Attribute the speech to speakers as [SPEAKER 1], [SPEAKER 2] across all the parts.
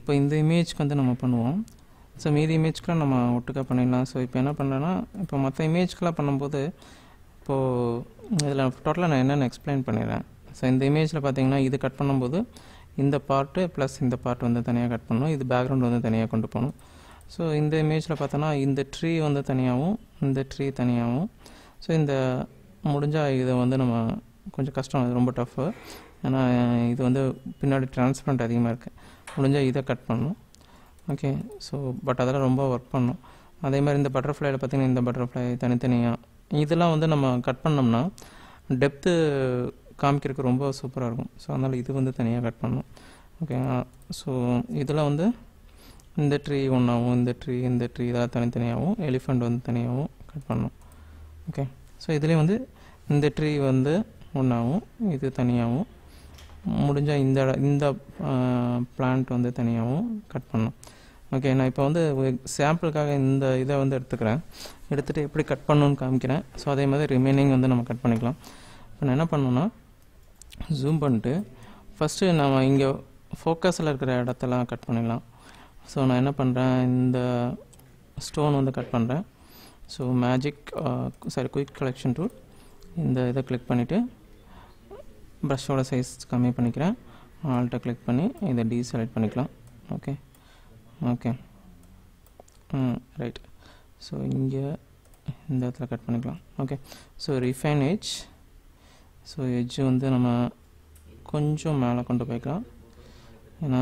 [SPEAKER 1] இப்போ இந்த இமேஜ்க்கு வந்து நம்ம பண்ணுவோம் ஸோ மீதி இமேஜ்க்கெலாம் நம்ம ஒட்டுக்கா பண்ணிடலாம் ஸோ இப்போ என்ன பண்ணுறேன்னா இப்போ மற்ற இமேஜ்க்கெலாம் பண்ணும்போது இப்போது இதில் டோட்டலாக நான் என்னென்னு எக்ஸ்பிளைன் பண்ணிடுறேன் ஸோ இந்த இமேஜில் பார்த்தீங்கன்னா இது கட் பண்ணும்போது இந்த பார்ட்டு ப்ளஸ் இந்த பார்ட் வந்து தனியாக கட் பண்ணணும் இது பேக்ரவுண்ட் வந்து தனியாக கொண்டு போகணும் ஸோ இந்த இமேஜில் பார்த்தோன்னா இந்த ட்ரீ வந்து தனியாகவும் இந்த ட்ரீ தனியாகவும் ஸோ இந்த முடிஞ்சால் இதை வந்து நம்ம கொஞ்சம் கஷ்டம் இது ரொம்ப டஃப்பு ஏன்னா இது வந்து பின்னாடி டிரான்ஸ்பரண்ட் அதிகமாக இருக்குது முடிஞ்சால் இதை கட் பண்ணணும் ஓகே ஸோ பட் அதெல்லாம் ரொம்ப ஒர்க் பண்ணணும் அதே மாதிரி இந்த பட்டர்ஃப்ளைல பார்த்தீங்கன்னா இந்த பட்டர்ஃப்ளை தனித்தனியாக இதெல்லாம் வந்து நம்ம கட் பண்ணோம்னா டெப்த்து காமிக்கிறதுக்கு ரொம்ப சூப்பராக இருக்கும் ஸோ அதனால் இது வந்து தனியாக கட் பண்ணணும் ஓகேங்களா ஸோ இதில் வந்து இந்த ட்ரீ ஒன்றாகவும் இந்த ட்ரீ இந்த ட்ரீ இதெல்லாம் தனித்தனியாகவும் எலிஃபண்ட் வந்து தனியாகவும் கட் பண்ணணும் ஓகே ஸோ இதுலேயும் வந்து இந்த ட்ரீ வந்து ஒன்றாகவும் இது தனியாகவும் முடிஞ்சால் இந்த இட- இந்த பிளான்ட் வந்து தனியாகவும் கட் பண்ணணும் ஓகே நான் இப்போ வந்து சாம்பிளுக்காக இந்த இதை வந்து எடுத்துக்கிறேன் எடுத்துகிட்டு எப்படி கட் பண்ணணும்னு காமிக்கிறேன் ஸோ அதே மாதிரி ரிமைனிங் வந்து நம்ம கட் பண்ணிக்கலாம் இப்போ நான் என்ன பண்ணணும்னா ஜூம் பண்ணிட்டு ஃபஸ்ட்டு நம்ம இங்கே ஃபோக்கஸில் இருக்கிற இடத்தெல்லாம் கட் பண்ணிடலாம் ஸோ நான் என்ன பண்ணுறேன் இந்த ஸ்டோன் வந்து கட் பண்ணுறேன் so magic sorry quick collection tool இந்த இதை கிளிக் பண்ணிவிட்டு ப்ரஷ்ஷோட சைஸ் கம்மி பண்ணிக்கிறேன் ஆல்ட்டை கிளிக் பண்ணி இதை டீசெலக்ட் பண்ணிக்கலாம் okay okay hmm right so இங்கே இந்த இடத்துல கட் பண்ணிக்கலாம் okay so refine edge so edge வந்து நம்ம கொஞ்சம் மேலே கொண்டு போய்க்கலாம் ஏன்னா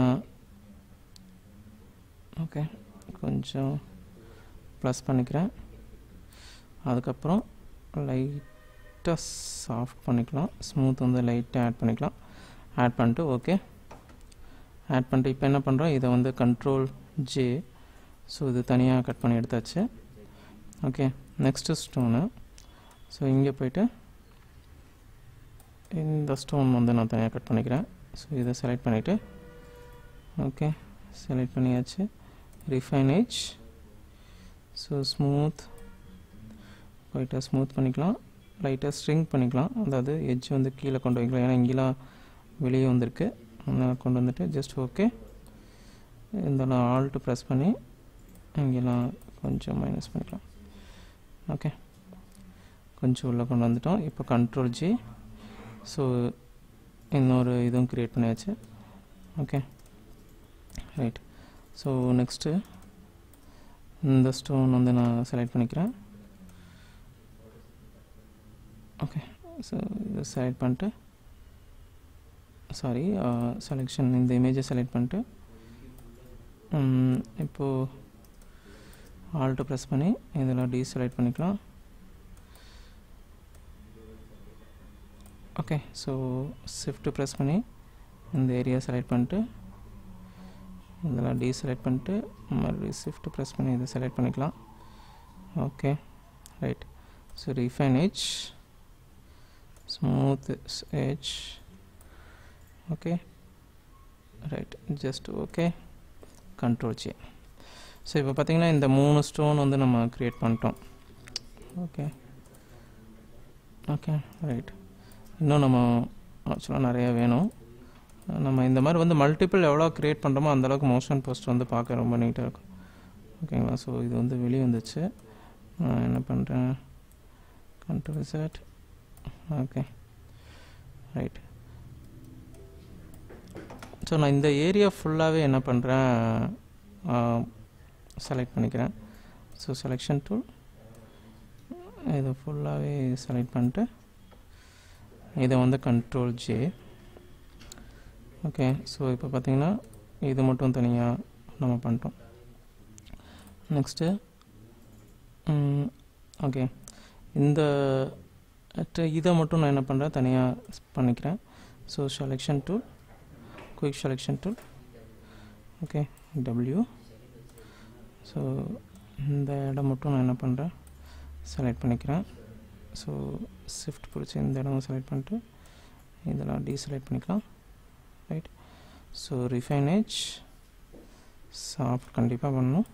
[SPEAKER 1] ஓகே கொஞ்சம் ப்ளஸ் பண்ணிக்கிறேன் அதுக்கப்புறம் லைட்டாக சாஃப்ட் பண்ணிக்கலாம் ஸ்மூத் வந்து லைட்டாக ஆட் பண்ணிக்கலாம் ஆட் பண்ணிட்டு ஓகே ஆட் பண்ணிட்டு இப்போ என்ன பண்ணுறோம் இதை வந்து கண்ட்ரோல் ஜே ஸோ இது தனியாக கட் பண்ணி எடுத்தாச்சு ஓகே நெக்ஸ்ட்டு ஸ்டோனு ஸோ இங்கே போயிட்டு இந்த ஸ்டோன் வந்து நான் தனியாக கட் பண்ணிக்கிறேன் ஸோ இதை செலக்ட் பண்ணிவிட்டு ஓகே செலக்ட் பண்ணியாச்சு ரிஃபைன் எட்ஜ் ஸோ ஸ்மூத் போயிட்டு ஸ்மூத் பண்ணிக்கலாம் லைட்டாக ஸ்ட்ரிங் பண்ணிக்கலாம் அதாவது எட்ஜ் வந்து கீழே கொண்டு வைக்கலாம் ஏன்னா இங்கெல்லாம் வெளியே வந்திருக்கு அதனால் கொண்டு வந்துட்டு ஜஸ்ட் ஓகே இதெல்லாம் ஆல்ட்டு ப்ரெஸ் பண்ணி இங்கெல்லாம் கொஞ்சம் மைனஸ் பண்ணிக்கலாம் ஓகே கொஞ்சம் உள்ளே கொண்டு வந்துட்டோம் இப்போ கண்ட்ரோல் ஜி ஸோ இன்னொரு இதுவும் க்ரியேட் பண்ணியாச்சு ஓகே ரைட் ஸோ நெக்ஸ்ட்டு இந்த ஸ்டோன் வந்து நான் செலக்ட் பண்ணிக்கிறேன் ஓகே ஸோ இதை செலக்ட் பண்ணிட்டு சாரி செலெக்ஷன் இந்த இமேஜை செலக்ட் பண்ணிட்டு ம், இப்போது ஆல்ட்டு ப்ரெஸ் பண்ணி இதில் டீசெலக்ட் பண்ணிக்கலாம் ஓகே ஸோ ஷிஃப்ட்டு ப்ரெஸ் பண்ணி இந்த ஏரியா செலக்ட் பண்ணிட்டு இதெல்லாம் டீசெலக்ட் பண்ணிட்டு மறுபடியும் ஷிஃப்ட் ப்ரெஸ் பண்ணி இதை செலக்ட் பண்ணிக்கலாம் okay right so refine edge smooth edge okay right just okay control C so இப்போ பார்த்தீங்கன்னா இந்த மூணு ஸ்டோன் வந்து நம்ம க்ரியேட் பண்ணிட்டோம் ஓகே ஓகே ரைட் இன்னும் நம்ம ஆக்சுவலாக நிறையா வேணும் நம்ம இந்த மாதிரி வந்து மல்டிபிள் எவ்வளோ க்ரியேட் பண்ணுறோமோ அந்தளவுக்கு மோஷன் போஸ்ட் வந்து பார்க்க ரொம்ப நீட்டாக இருக்கும் ஓகேங்களா ஸோ இது வந்து வெளியே வந்துச்சு நான் என்ன பண்ணுறேன் control set okay right so நான் இந்த ஏரியா ஃபுல்லாகவே என்ன பண்ணுறேன் செலக்ட் பண்ணிக்கிறேன் ஸோ செலெக்ஷன் டூல் இதை ஃபுல்லாகவே செலக்ட் பண்ணிட்டு இதை வந்து கண்ட்ரோல் ஜே ஓகே ஸோ இப்போ பார்த்தீங்கன்னா இது மட்டும் தனியாக நம்ம பண்ணிட்டோம் நெக்ஸ்ட்டு ஓகே இந்த ட- இதை மட்டும் நான் என்ன பண்ணுறேன் தனியாக பண்ணிக்கிறேன் so selection tool quick selection tool okay W so இந்த இடம் மட்டும் நான் என்ன பண்ணுறேன் செலக்ட் பண்ணிக்கிறேன் ஸோ ஷிஃப்ட் பிடிச்சி இந்த இடம் செலக்ட் பண்ணிட்டு இதெல்லாம் டீசெலக்ட் பண்ணிக்கலாம் right so refine edge soft கண்டிப்பாக பண்ணணும்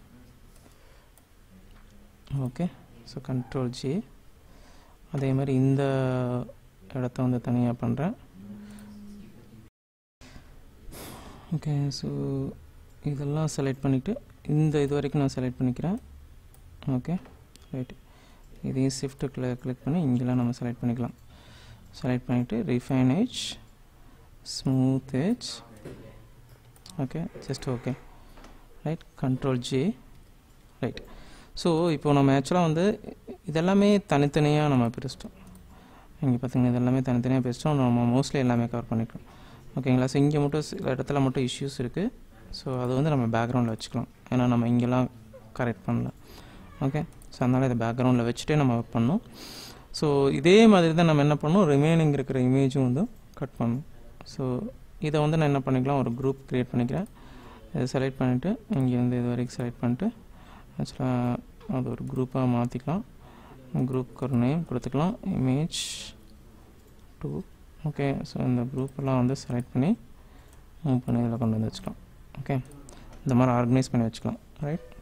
[SPEAKER 1] ஓகே ஸோ கண்ட்ரோல் ஜி அதே மாதிரி இந்த இடத்த வந்து தனியாக பண்ணுறேன் ஓகே ஸோ இதெல்லாம் செலக்ட் பண்ணிவிட்டு இந்த இது வரைக்கும் நான் செலக்ட் பண்ணிக்கிறேன் ஓகே ரைட் இதையும் ஷிஃப்ட்டு கிளிக் பண்ணி இங்கெல்லாம் நம்ம செலக்ட் பண்ணிக்கலாம் செலக்ட் பண்ணிவிட்டு refine edge smooth edge okay just okay right control J right so இப்போ நம்ம ஆக்சுவலாக வந்து இதெல்லாமே தனித்தனியாக நம்ம பிரிச்சிட்டோம் இங்கே பார்த்தீங்கன்னா இதெல்லாமே தனித்தனியாக பிரிச்சிட்டோம் நம்ம மோஸ்ட்லி எல்லாமே கவர் பண்ணிட்டோம் ஓகேங்களா ஸோ இங்கே மட்டும் சில இடத்துல மட்டும் இஷ்யூஸ் இருக்குது ஸோ அது வந்து நம்ம பேக்ரவுண்டில் வச்சுக்கலாம் ஏன்னா நம்ம இங்கெல்லாம் கரெக்ட் பண்ணல ஓகே ஸோ அதனால் இதை பேக்ரவுண்டில் வச்சுட்டே நம்ம ஒர்க் பண்ணோம் ஸோ இதே மாதிரி தான் நம்ம என்ன பண்ணோம் ரிமைனிங் இருக்கிற இமேஜும் வந்து கட் பண்ணணும் ஸோ இதை வந்து நான் என்ன பண்ணிக்கலாம் ஒரு குரூப் க்ரியேட் பண்ணிக்கிறேன் இதை செலக்ட் பண்ணிவிட்டு இங்கே வந்து இது வரைக்கும் செலக்ட் பண்ணிட்டு ஆக்சுவலாக அது ஒரு குரூப்பாக மாற்றிக்கலாம் குரூப்புக்கு ஒரு நேம் கொடுத்துக்கலாம் இமேஜ் டூ ஓகே ஸோ இந்த குரூப்பெல்லாம் வந்து செலக்ட் பண்ணி மூவ் பண்ணி இதில் கொண்டு வந்து வச்சுக்கலாம் ஓகே இந்த மாதிரி ஆர்கனைஸ் பண்ணி வச்சுக்கலாம் ரைட்